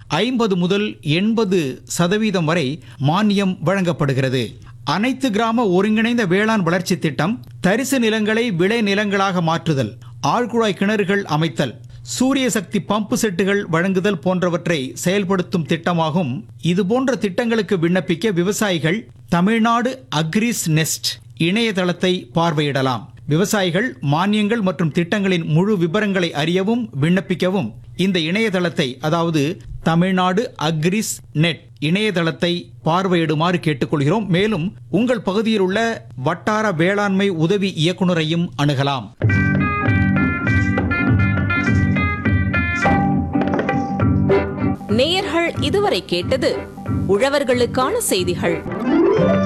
ஐம்பது முதல் எண்பது சதவீதம் வரை மானியம் வழங்கப்படுகிறது அனைத்து கிராம ஒருங்கிணைந்த வேளாண் வளர்ச்சி திட்டம் தரிசு நிலங்களை விளை நிலங்களாக மாற்றுதல் ஆழ்குழாய் கிணறுகள் அமைத்தல் சூரிய சக்தி பம்பு செட்டுகள் வழங்குதல் போன்றவற்றை செயல்படுத்தும் திட்டமாகும் இதுபோன்ற திட்டங்களுக்கு விண்ணப்பிக்க விவசாயிகள் தமிழ்நாடு அக்ரிஸ் நெஸ்ட் இணையதளத்தை பார்வையிடலாம் விவசாயிகள் மானியங்கள் மற்றும் திட்டங்களின் முழு விவரங்களை அறியவும் விண்ணப்பிக்கவும் இந்த இணையதளத்தை அதாவது தமிழ்நாடு அக்ரிஸ் நெட் இணையதளத்தை பார்வையிடுமாறு கேட்டுக்கொள்கிறோம் மேலும் உங்கள் பகுதியில் உள்ள வட்டார வேளாண்மை உதவி இயக்குனரையும் அணுகலாம் நேயர்கள் இதுவரை கேட்டது உழவர்களுக்கான செய்திகள்